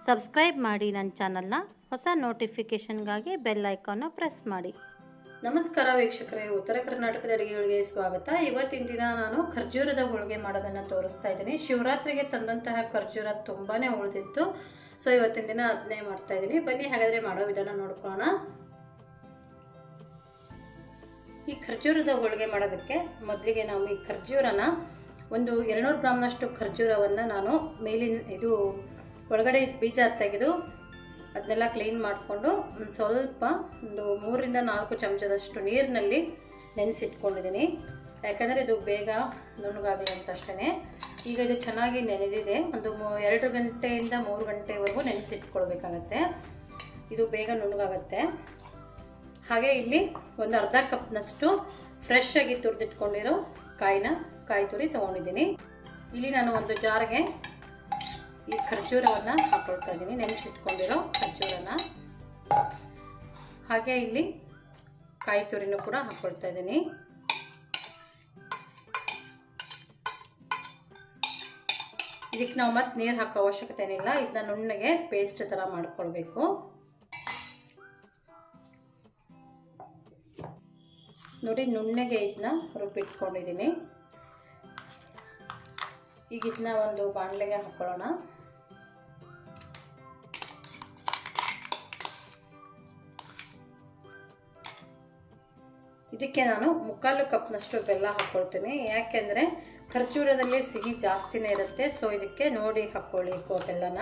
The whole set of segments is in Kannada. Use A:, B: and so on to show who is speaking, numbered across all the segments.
A: ಸಬ್ಸ್ಕ್ರೈಬ್ ಮಾಡಿ ನನ್ನ ಚಾನಲ್ನ ಹೊಸ ನೋಟಿಫಿಕೇಷನ್ಗಾಗಿ ಬೆಲ್ ಐಕಾನ್ನ ಪ್ರೆಸ್ ಮಾಡಿ
B: ನಮಸ್ಕಾರ ವೀಕ್ಷಕರೇ ಉತ್ತರ ಕರ್ನಾಟಕದ ಅಡುಗೆಗಳಿಗೆ ಸ್ವಾಗತ ಇವತ್ತಿನ ದಿನ ನಾನು ಖರ್ಜೂರದ ಹೋಳಿಗೆ ಮಾಡೋದನ್ನು ತೋರಿಸ್ತಾ ಇದ್ದೀನಿ ಶಿವರಾತ್ರಿಗೆ ತಂದಂತಹ ಖರ್ಜೂರ ತುಂಬಾ ಉಳಿದಿತ್ತು ಸೊ ಇವತ್ತಿನ ದಿನ ಅದನ್ನೇ ಮಾಡ್ತಾ ಇದ್ದೀನಿ ಬನ್ನಿ ಹಾಗಾದರೆ ಮಾಡೋ ವಿಧಾನ ನೋಡ್ಕೊಳ್ಳೋಣ ಈ ಖರ್ಜೂರದ ಹೋಳಿಗೆ ಮಾಡೋದಕ್ಕೆ ಮೊದಲಿಗೆ ನಾವು ಈ ಖರ್ಜೂರನ ಒಂದು ಎರಡುನೂರು ಗ್ರಾಮ್ನಷ್ಟು ಖರ್ಜೂರವನ್ನು ನಾನು ಮೇಲಿನ ಇದು ಒಳಗಡೆ ಬೀಜ ತೆಗೆದು ಅದನ್ನೆಲ್ಲ ಕ್ಲೀನ್ ಮಾಡಿಕೊಂಡು ಒಂದು ಸ್ವಲ್ಪ ಒಂದು ಮೂರರಿಂದ ನಾಲ್ಕು ಚಮಚದಷ್ಟು ನೀರಿನಲ್ಲಿ ನೆನೆಸಿಟ್ಕೊಂಡಿದ್ದೀನಿ ಯಾಕಂದರೆ ಇದು ಬೇಗ ನುಣ್ಣಗಾಗಲಿ ಅಂತ ಅಷ್ಟೇ ಈಗ ಇದು ಚೆನ್ನಾಗಿ ನೆನೆದಿದೆ ಒಂದು ಮೂ ಎರಡು ಗಂಟೆಯಿಂದ ಮೂರು ಗಂಟೆವರೆಗೂ ನೆನೆಸಿಟ್ಕೊಳ್ಬೇಕಾಗತ್ತೆ ಇದು ಬೇಗ ನುಣ್ಣಗಾಗತ್ತೆ ಹಾಗೆ ಇಲ್ಲಿ ಒಂದು ಅರ್ಧ ಕಪ್ನಷ್ಟು ಫ್ರೆಶ್ ಆಗಿ ತುರಿದಿಟ್ಕೊಂಡಿರೋ ಕಾಯಿನ ಕಾಯಿ ತುರಿ ತೊಗೊಂಡಿದ್ದೀನಿ ಇಲ್ಲಿ ನಾನು ಒಂದು ಜಾರ್ಗೆ ಈ ಖರ್ಜೂರವನ್ನು ಹಾಕೊಳ್ತಾ ಇದ್ದೀನಿ ನೆನೆಸಿಟ್ಕೊಂಡಿರೋ ಖರ್ಜೂರನ ಹಾಗೆ ಇಲ್ಲಿ ಕಾಯಿ ತುರಿನೂ ಕೂಡ ಹಾಕೊಳ್ತಾ ಇದ್ದೀನಿ ಇದಕ್ಕೆ ನಾವು ಮತ್ತೆ ನೀರು ಹಾಕೋ ಅವಶ್ಯಕತೆ ಏನಿಲ್ಲ ಇದನ್ನ ನುಣ್ಣಗೆ ಪೇಸ್ಟ್ ಥರ ಮಾಡ್ಕೊಳ್ಬೇಕು ನೋಡಿ ನುಣ್ಣಗೆ ಇದನ್ನ ರುಬ್ಬಿಟ್ಕೊಂಡಿದ್ದೀನಿ ಈಗ ಇದನ್ನ ಒಂದು ಬಾಣಲೆಗೆ ಹಾಕೊಳ್ಳೋಣ ಇದಕ್ಕೆ ನಾನು ಮುಕ್ಕಾಲು ಕಪ್ನಷ್ಟು ಬೆಲ್ಲ ಹಾಕ್ಕೊಳ್ತೀನಿ ಯಾಕೆಂದರೆ ಖರ್ಜೂರದಲ್ಲಿ ಸಿಹಿ ಜಾಸ್ತಿನೇ ಇರುತ್ತೆ ಸೊ ಇದಕ್ಕೆ ನೋಡಿ ಹಾಕ್ಕೊಳ್ಳಿ ಬೆಲ್ಲನ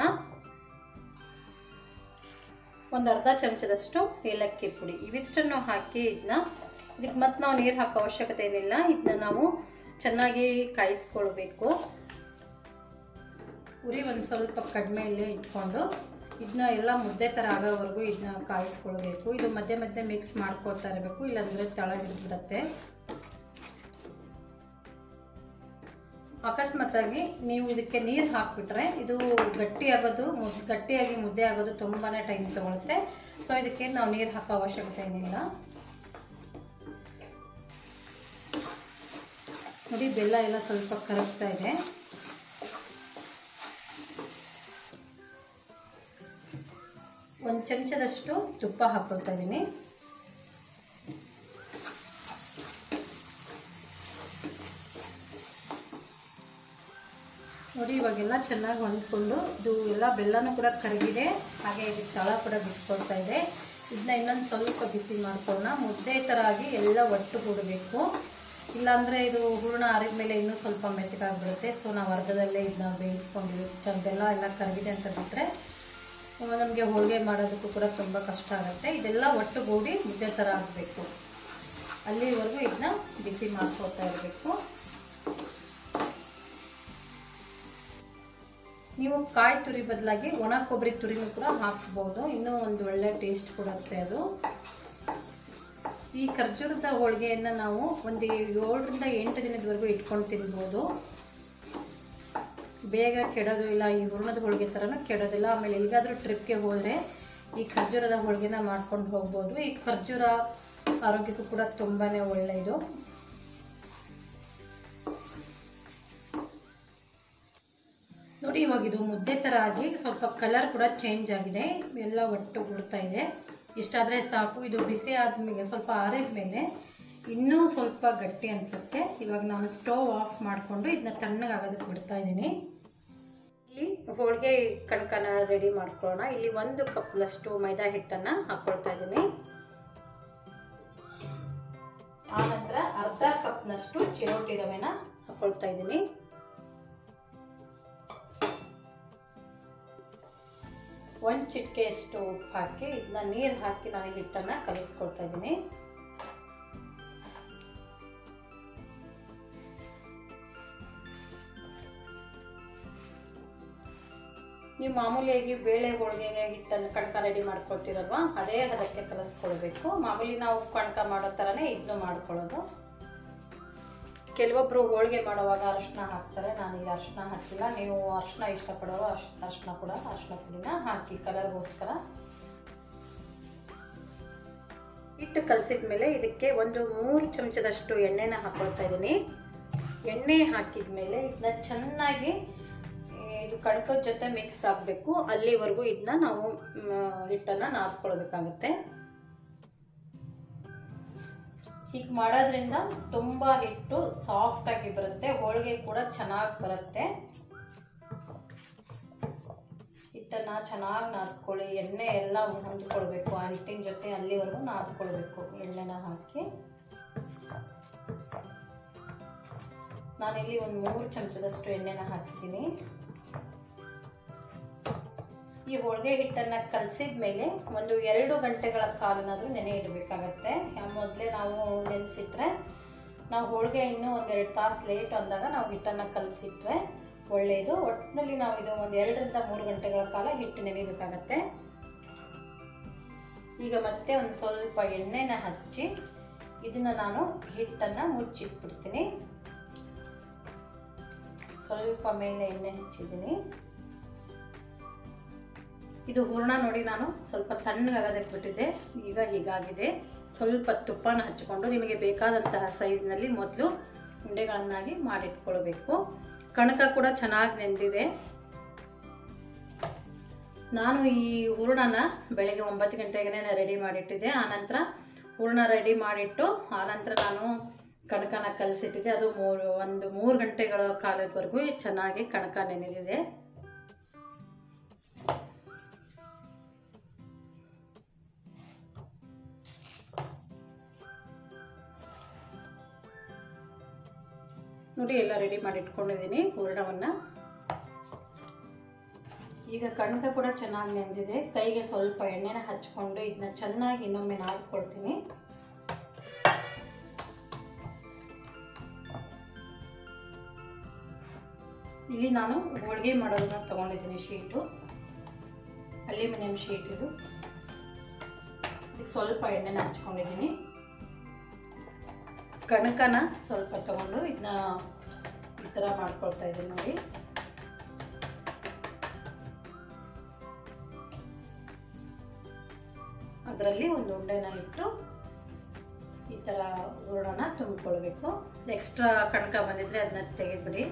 B: ಒಂದು ಅರ್ಧ ಚಮಚದಷ್ಟು ಏಲಕ್ಕಿ ಪುಡಿ ಇವಿಷ್ಟನ್ನು ಹಾಕಿ ಇದನ್ನ ಇದಕ್ಕೆ ಮತ್ತೆ ನಾವು ನೀರು ಹಾಕೋ ಅವಶ್ಯಕತೆ ಏನಿಲ್ಲ ಇದನ್ನ ನಾವು ಚೆನ್ನಾಗಿ ಕಾಯಿಸ್ಕೊಳ್ಬೇಕು ಉರಿ ಒಂದು ಸ್ವಲ್ಪ ಕಡಿಮೆಯಲ್ಲೇ ಇಟ್ಕೊಂಡು ಇದನ್ನ ಎಲ್ಲ ಮುದ್ದೆ ಥರ ಆಗೋವರೆಗೂ ಇದನ್ನ ಕಾಯಿಸ್ಕೊಳ್ಬೇಕು ಇದು ಮಧ್ಯೆ ಮಧ್ಯೆ ಮಿಕ್ಸ್ ಮಾಡ್ಕೊಳ್ತಾ ಇರಬೇಕು ಇಲ್ಲಾಂದರೆ ತಳ ಹಿಡಿದ್ಬಿಡತ್ತೆ ಅಕಸ್ಮಾತಾಗಿ ನೀವು ಇದಕ್ಕೆ ನೀರು ಹಾಕ್ಬಿಟ್ರೆ ಇದು ಗಟ್ಟಿ ಆಗೋದು ಮುದ್ ಗಟ್ಟಿಯಾಗಿ ಮುದ್ದೆ ಆಗೋದು ತುಂಬಾ ಟೈಮ್ ತಗೊಳುತ್ತೆ ಸೊ ಇದಕ್ಕೆ ನಾವು ನೀರು ಹಾಕೋ ಅವಶ್ಯಕತೆ ಏನಿಲ್ಲ ನೋಡಿ ಬೆಲ್ಲ ಎಲ್ಲ ಸ್ವಲ್ಪ ಕರಗ್ತಾ ಇದೆ ಒಂದು ಚಮಚದಷ್ಟು ತುಪ್ಪ ಹಾಕ್ಕೊಳ್ತಾ ಇದ್ದೀನಿ ನೋಡಿ ಇವಾಗೆಲ್ಲ ಚೆನ್ನಾಗಿ ಹೊಂದ್ಕೊಂಡು ಇದು ಎಲ್ಲ ಬೆಲ್ಲನೂ ಕೂಡ ಕರಗಿದೆ ಹಾಗೆ ಇದಕ್ಕೆ ತಳ ಕೂಡ ಬಿಟ್ಕೊಳ್ತಾ ಇದೆ ಇದನ್ನ ಇನ್ನೊಂದು ಸ್ವಲ್ಪ ಬಿಸಿ ಮಾಡ್ಕೊಳ್ಳೋಣ ಮುದ್ದೆ ಥರ ಆಗಿ ಎಲ್ಲ ಒಟ್ಟು ಕೂಡಬೇಕು ಇಲ್ಲಾಂದರೆ ಇದು ಹೂರ್ಣ ಆರಿದ ಮೇಲೆ ಇನ್ನೂ ಸ್ವಲ್ಪ ಮೆತ್ತಗಾಗ್ಬಿಡುತ್ತೆ ಸೊ ನಾವು ಅರ್ಧದಲ್ಲೇ ಇದನ್ನ ಬೇಯಿಸ್ಕೊಂಡಿದ್ದೀವಿ ಚೆನ್ನ ಬೆಲ್ಲ ಎಲ್ಲ ಕರಗಿದೆ ಅಂತ ಬಿಟ್ಟರೆ ನಮಗೆ ಹೋಳಿಗೆ ಮಾಡೋದಕ್ಕೂ ಕೂಡ ತುಂಬ ಕಷ್ಟ ಆಗುತ್ತೆ ಇದೆಲ್ಲ ಒಟ್ಟುಗೂಡಿ ಮುದ್ದೆ ಥರ ಆಗಬೇಕು ಅಲ್ಲಿವರೆಗೂ ಇದನ್ನ ಬಿಸಿ ಮಾಡ್ಕೊಳ್ತಾ ಇರಬೇಕು ನೀವು ಕಾಯಿ ತುರಿ ಬದಲಾಗಿ ಒಣ ಕೊಬ್ಬರಿ ತುರಿನೂ ಕೂಡ ಹಾಕ್ಬೋದು ಇನ್ನೂ ಒಂದು ಒಳ್ಳೆ ಟೇಸ್ಟ್ ಕೊಡುತ್ತೆ ಅದು ಈ ಖರ್ಜೂರದ ಹೋಳಿಗೆಯನ್ನು ನಾವು ಒಂದು ಏಳರಿಂದ ಎಂಟು ದಿನದವರೆಗೂ ಇಟ್ಕೊಂಡು ತಿನ್ಬೋದು ಬೇಗ ಕೆಡೋದು ಇಲ್ಲ ಈ ಹೂರ್ಣದ ಹೋಳಿಗೆ ಥರನೂ ಕೆಡೋದಿಲ್ಲ ಆಮೇಲೆ ಎಲ್ಲಿಗಾದರೂ ಟ್ರಿಪ್ಗೆ ಹೋದರೆ ಈ ಖರ್ಜೂರದ ಹೋಳಿಗೆನ ಮಾಡ್ಕೊಂಡು ಹೋಗ್ಬೋದು ಈ ಖರ್ಜೂರ ಆರೋಗ್ಯಕ್ಕೂ ಕೂಡ ತುಂಬಾ ಒಳ್ಳೆಯದು ನೋಡಿ ಇವಾಗ ಇದು ಮುದ್ದೆ ಥರ ಆಗಿ ಸ್ವಲ್ಪ ಕಲರ್ ಕೂಡ ಚೇಂಜ್ ಆಗಿದೆ ಎಲ್ಲ ಒಟ್ಟು ಬಿಡ್ತಾ ಇದೆ ಇಷ್ಟಾದರೆ ಸಾಕು ಇದು ಬಿಸಿ ಆದ್ಮೇಲೆ ಸ್ವಲ್ಪ ಆರಿದ ಮೇಲೆ ಇನ್ನೂ ಸ್ವಲ್ಪ ಗಟ್ಟಿ ಅನಿಸುತ್ತೆ ಇವಾಗ ನಾನು ಸ್ಟೋವ್ ಆಫ್ ಮಾಡಿಕೊಂಡು ಇದನ್ನ ತಣ್ಣಗಾಗೋದಕ್ಕೆ ಬಿಡ್ತಾ ಇದ್ದೀನಿ ಇಲ್ಲಿ ಹೋಳಿಗೆ ಕಣಕನ ರೆಡಿ ಮಾಡ್ಕೊಳ್ಳೋಣ ಇಲ್ಲಿ ಒಂದು ಕಪ್ನಷ್ಟು ಮೈದಾ ಹಿಟ್ಟನ್ನು ಹಾಕ್ಕೊಳ್ತಾ ಇದ್ದೀನಿ ಆನಂತರ ಅರ್ಧ ಕಪ್ನಷ್ಟು ಚಿರೋಟಿ ರವೆನ ಹಾಕ್ಕೊಳ್ತಾ ಇದ್ದೀನಿ ಒಂದು ಚಿಟಿಕೆಯಷ್ಟು ಉಪ್ಪು ಹಾಕಿ ಇದನ್ನ ನೀರು ಹಾಕಿ ನಾನು ಹಿಟ್ಟನ್ನು ಕಲಿಸ್ಕೊಳ್ತಾ ಇದ್ದೀನಿ ನೀವು ಮಾಮೂಲಿಯಾಗಿ ಬೇಳೆ ಹೋಳಿಗೆಗೆ ಹಿಟ್ಟನ್ನು ಕಣಕ ರೆಡಿ ಮಾಡ್ಕೊಳ್ತೀರಲ್ವ ಅದೇ ಹದಕ್ಕೆ ಕಲಿಸ್ಕೊಳ್ಬೇಕು ಮಾಮೂಲಿ ನಾವು ಕಣಕ ಮಾಡೋ ಥರನೇ ಇದನ್ನು ಮಾಡ್ಕೊಳ್ಳೋದು ಕೆಲವೊಬ್ಬರು ಹೋಳಿಗೆ ಮಾಡುವಾಗ ಅರಿಶಿನ ಹಾಕ್ತಾರೆ ನಾನು ಈಗ ಅರಿಶಿನ ಹಾಕಿಲ್ಲ ನೀವು ಅರಿಶಿನ ಇಷ್ಟಪಡೋರು ಅರ್ಶ್ ಅರಿಶಿನ ಕೂಡ ಅರಿಶಿನ ಪುಡಿನ ಹಾಕಿ ಕಲರ್ಗೋಸ್ಕರ ಹಿಟ್ಟು ಕಲಸಿದ ಮೇಲೆ ಇದಕ್ಕೆ ಒಂದು ಮೂರು ಚಮಚದಷ್ಟು ಎಣ್ಣೆನ ಹಾಕ್ಕೊಳ್ತಾ ಇದ್ದೀನಿ ಎಣ್ಣೆ ಹಾಕಿದ ಮೇಲೆ ಇದನ್ನ ಚೆನ್ನಾಗಿ ಇದು ಕಣಕದ ಜೊತೆ ಮಿಕ್ಸ್ ಆಗಬೇಕು ಅಲ್ಲಿವರೆಗೂ ಇದನ್ನ ನಾವು ಹಿಟ್ಟನ್ನು ನಾದ್ಕೊಳ್ಬೇಕಾಗತ್ತೆ ಹೀಗೆ ಮಾಡೋದ್ರಿಂದ ತುಂಬ ಹಿಟ್ಟು ಸಾಫ್ಟ್ ಆಗಿ ಬರುತ್ತೆ ಹೋಳಿಗೆ ಕೂಡ ಚೆನ್ನಾಗಿ ಬರುತ್ತೆ ಹಿಟ್ಟನ್ನು ಚೆನ್ನಾಗಿ ನಾದ್ಕೊಳ್ಳಿ ಎಣ್ಣೆ ಎಲ್ಲ ಹೊಂದ್ಕೊಳ್ಬೇಕು ಆ ಹಿಟ್ಟಿನ ಜೊತೆ ಅಲ್ಲಿವರೆಗೂ ನಾದ್ಕೊಳ್ಬೇಕು ಎಣ್ಣೆನ ಹಾಕಿ ನಾನಿಲ್ಲಿ ಒಂದು ಮೂರು ಚಮಚದಷ್ಟು ಎಣ್ಣೆನ ಹಾಕಿದ್ದೀನಿ ಈ ಹೋಳಿಗೆ ಹಿಟ್ಟನ್ನು ಕಲಸಿದ ಮೇಲೆ ಒಂದು ಎರಡು ಗಂಟೆಗಳ ಕಾಲನಾದರೂ ನೆನೆ ಇಡಬೇಕಾಗತ್ತೆ ಮೊದಲೇ ನಾವು ನೆನೆಸಿಟ್ರೆ ನಾವು ಹೋಳಿಗೆ ಇನ್ನೂ ಒಂದೆರಡು ತಾಸು ಲೇಟ್ ಅಂದಾಗ ನಾವು ಹಿಟ್ಟನ್ನು ಕಲಸಿಟ್ರೆ ಒಳ್ಳೆಯದು ಒಟ್ಟಿನಲ್ಲಿ ನಾವು ಇದು ಒಂದು ಎರಡರಿಂದ ಮೂರು ಗಂಟೆಗಳ ಕಾಲ ಹಿಟ್ಟು ನೆನೆಯಬೇಕಾಗತ್ತೆ ಈಗ ಮತ್ತೆ ಒಂದು ಸ್ವಲ್ಪ ಎಣ್ಣೆನ ಹಚ್ಚಿ ಇದನ್ನು ನಾನು ಹಿಟ್ಟನ್ನು ಮುಚ್ಚಿಟ್ಬಿಡ್ತೀನಿ ಸ್ವಲ್ಪ ಮೇಲೆ ಎಣ್ಣೆ ಹಚ್ಚಿದ್ದೀನಿ ಇದು ಹೂರ್ಣ ನೋಡಿ ನಾನು ಸ್ವಲ್ಪ ತಣ್ಣಗಾಗೋದಕ್ಕೆ ಬಿಟ್ಟಿದ್ದೆ ಈಗ ಹೀಗಾಗಿದೆ ಸ್ವಲ್ಪ ತುಪ್ಪನ ಹಚ್ಚಿಕೊಂಡು ನಿಮಗೆ ಬೇಕಾದಂತಹ ಸೈಜ್ನಲ್ಲಿ ಮೊದಲು ಉಂಡೆಗಳನ್ನಾಗಿ ಮಾಡಿಟ್ಕೊಳ್ಬೇಕು ಕಣಕ ಕೂಡ ಚೆನ್ನಾಗಿ ನೆಂದಿದೆ ನಾನು ಈ ಹೂರಣನ ಬೆಳಗ್ಗೆ ಒಂಬತ್ತು ಗಂಟೆಗೆ ರೆಡಿ ಮಾಡಿಟ್ಟಿದ್ದೆ ಆನಂತರ ಹೂರಣ ರೆಡಿ ಮಾಡಿಟ್ಟು ಆನಂತರ ನಾನು ಕಣಕನ ಕಲಸಿಟ್ಟಿದ್ದೆ ಅದು ಮೂರು ಒಂದು ಮೂರು ಗಂಟೆಗಳ ಕಾಲದವರೆಗೂ ಚೆನ್ನಾಗಿ ಕಣಕ ನೆನೆದಿದೆ ನೋಡಿ ಎಲ್ಲ ರೆಡಿ ಮಾಡಿ ಇಟ್ಕೊಂಡಿದ್ದೀನಿ ಹೂರಣವನ್ನು ಈಗ ಕಣಕ ಕೂಡ ಚೆನ್ನಾಗಿ ನೆಂದಿದೆ ಕೈಗೆ ಸ್ವಲ್ಪ ಎಣ್ಣೆನ ಹಚ್ಕೊಂಡು ಇದನ್ನ ಚೆನ್ನಾಗಿ ಇನ್ನೊಮ್ಮೆ ನಾದ್ಕೊಳ್ತೀನಿ ಇಲ್ಲಿ ನಾನು ಹೋಳಿಗೆ ಮಾಡೋದನ್ನ ತಗೊಂಡಿದ್ದೀನಿ ಶೀಟು ಅಲ್ಯೂಮಿನಿಯಂ ಶೀಟ್ ಇದು ಇದಕ್ಕೆ ಸ್ವಲ್ಪ ಎಣ್ಣೆನ ಹಚ್ಕೊಂಡಿದ್ದೀನಿ ಕಣಕನ ಸ್ವಲ್ಪ ತಗೊಂಡು ಇದನ್ನ ಈ ಥರ ಮಾಡ್ಕೊಳ್ತಾ ಇದ್ದೀನಿ ನೋಡಿ ಅದರಲ್ಲಿ ಒಂದು ಉಂಡೆನ ಇಟ್ಟು ಈ ಥರ ಹೂರಣನ ತುಂಬಿಕೊಳ್ಬೇಕು ಎಕ್ಸ್ಟ್ರಾ ಕಣಕ ಬಂದಿದ್ರೆ ಅದನ್ನ ತೆಗೆದ್ಬಿಡಿ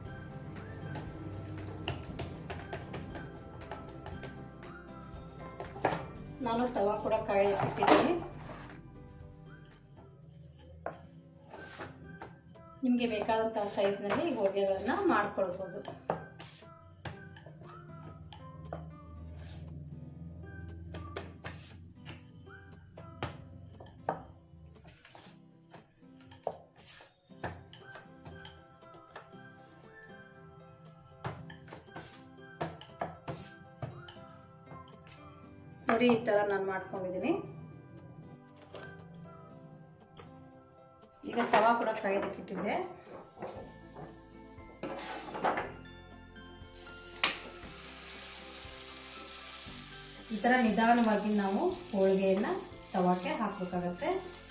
B: ನಾನು ತವಾ ಕೂಡ ಕಾಯಿ ಇಟ್ಟಿದ್ದೀನಿ ನಿಮಗೆ ಬೇಕಾದಂತಹ ಸೈಜ್ನಲ್ಲಿ ಹೋಳಿಗೆಗಳನ್ನು ಮಾಡ್ಕೊಳ್ಬೋದು ನೋಡಿ ಈ ಥರ ನಾನು ಮಾಡ್ಕೊಂಡಿದ್ದೀನಿ ಈಗ ತವಾ ಕೂಡ ಕಾಯ್ದಕ್ಕಿಟ್ಟಿದ್ದೆ ಈ ಥರ ನಿಧಾನವಾಗಿ ನಾವು ಹೋಳಿಗೆಯನ್ನು ತವಾಕ್ಕೆ ಹಾಕಬೇಕಾಗತ್ತೆ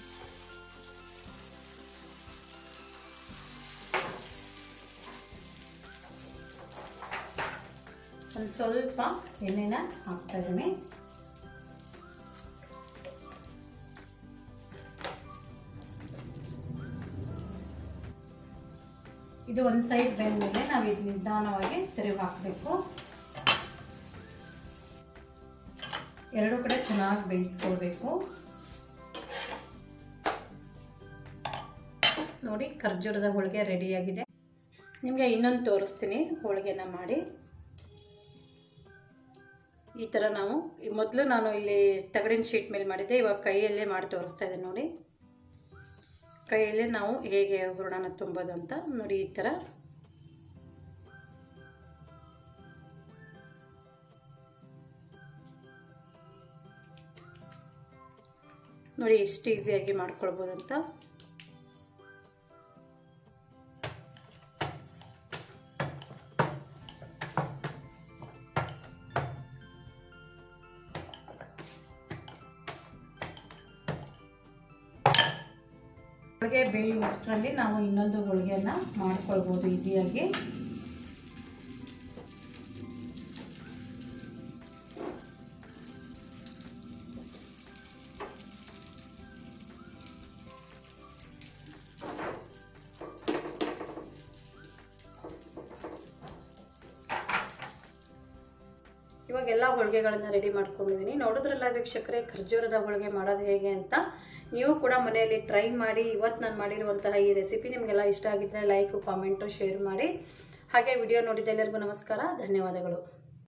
B: ಒಂದು ಸ್ವಲ್ಪ ಎಣ್ಣೆನ ಹಾಕ್ತಾ ಇದ್ದೀನಿ ಇದು ಒಂದು ಸೈಡ್ ಬೆಂದ್ಮೇಲೆ ನಾವು ಇದು ನಿಧಾನವಾಗಿ ತಿರುಗಿ ಹಾಕಬೇಕು ಎರಡು ಕಡೆ ಚೆನ್ನಾಗಿ ಬೇಯಿಸ್ಕೊಳ್ಬೇಕು ನೋಡಿ ಖರ್ಜೂರದ ಹೋಳಿಗೆ ರೆಡಿಯಾಗಿದೆ ನಿಮಗೆ ಇನ್ನೊಂದು ತೋರಿಸ್ತೀನಿ ಹೋಳಿಗೆನ ಮಾಡಿ ಈ ಥರ ನಾವು ಮೊದಲು ನಾನು ಇಲ್ಲಿ ತಗಡಿನ ಶೀಟ್ ಮೇಲೆ ಮಾಡಿದ್ದೆ ಇವಾಗ ಕೈಯಲ್ಲೇ ಮಾಡಿ ತೋರಿಸ್ತಾ ಇದ್ದೀನಿ ನೋಡಿ ಕೈಯಲ್ಲೇ ನಾವು ಹೇಗೆ ಹೂರಣನ ತುಂಬೋದು ಅಂತ ನೋಡಿ ಈ ಥರ ನೋಡಿ ಎಷ್ಟು ಈಸಿಯಾಗಿ ಮಾಡ್ಕೊಳ್ಬೋದು ಅಂತ ಹೋಳಿಗೆ ಬೇಯುವಷ್ಟರಲ್ಲಿ ನಾವು ಇನ್ನೊಂದು ಹೋಳಿಗೆಯನ್ನು ಮಾಡ್ಕೊಳ್ಬೋದು ಈಸಿಯಾಗಿ ಇವಾಗ ಎಲ್ಲ ಹೋಳಿಗೆಗಳನ್ನು ರೆಡಿ ಮಾಡ್ಕೊಂಡಿದ್ದೀನಿ ನೋಡಿದ್ರಲ್ಲ ವೀಕ್ಷಕರೇ ಖರ್ಜೂರದ ಹೋಳಿಗೆ ಮಾಡೋದು ಹೇಗೆ ಅಂತ ನೀವು ಕೂಡ ಮನೆಯಲ್ಲಿ ಟ್ರೈ ಮಾಡಿ ಇವತ್ತು ನಾನು ಮಾಡಿರುವಂತಹ ಈ ರೆಸಿಪಿ ನಿಮಗೆಲ್ಲ ಇಷ್ಟ ಆಗಿದ್ದರೆ ಲೈಕು ಕಾಮೆಂಟು ಶೇರ್ ಮಾಡಿ ಹಾಗೆ ವಿಡಿಯೋ ನೋಡಿದ ಎಲ್ಲರಿಗೂ ನಮಸ್ಕಾರ ಧನ್ಯವಾದಗಳು